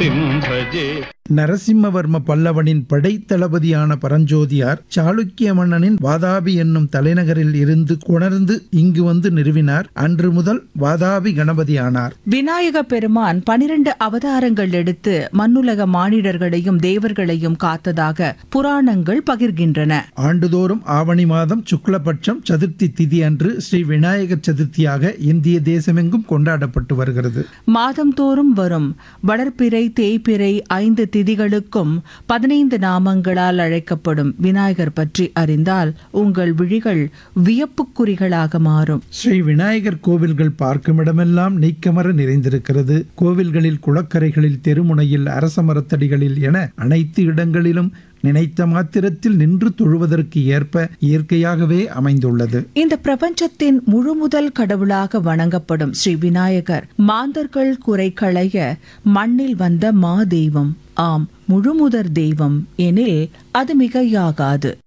मूर्तिं भजे நரசிம்மவர்ம பல்லவனின் படைத்தளபதியான பரஞ்சோதியார் சாளுக்கிய மன்னனின் வாதாபி என்னும் தலைநகரில் இருந்து கொணர்ந்து இங்கு வந்து நிறுவினார் அன்று முதல் வாதாபி கணபதியானார் விநாயக பெருமான் பனிரெண்டு அவதாரங்கள் எடுத்து மண்ணுலக மானிடர்களையும் தேவர்களையும் காத்ததாக புராணங்கள் பகிர்கின்றன ஆண்டுதோறும் ஆவணி மாதம் சுக்லபட்சம் சதுர்த்தி திதி அன்று ஸ்ரீ விநாயகர் சதுர்த்தியாக இந்திய தேசமெங்கும் கொண்டாடப்பட்டு வருகிறது மாதந்தோறும் வரும் வளர்ப்பிறை தேய்பிறை ஐந்து திதிகளுக்கும் பதினைந்து நாமங்களால் அழைக்கப்படும் விநாயகர் பற்றி அறிந்தால் உங்கள் விழிகள் வியப்புக்குறிகளாக மாறும் ஸ்ரீ விநாயகர் கோவில்கள் பார்க்குமிடமெல்லாம் நீக்கமர நிறைந்திருக்கிறது கோவில்களில் குளக்கரைகளில் தெருமுனையில் அரச மரத்தடிகளில் என அனைத்து இடங்களிலும் நினைத்த மாத்திரத்தில் நின்று தொழுவதற்கு ஏற்ப இயற்கையாகவே அமைந்துள்ளது இந்த பிரபஞ்சத்தின் முழுமுதல் கடவுளாக வணங்கப்படும் ஸ்ரீ விநாயகர் மாந்தர்கள் குறை களைய மண்ணில் வந்த மா தெய்வம் ஆம் முழுமுதற் தெய்வம் எனில் அது மிகையாகாது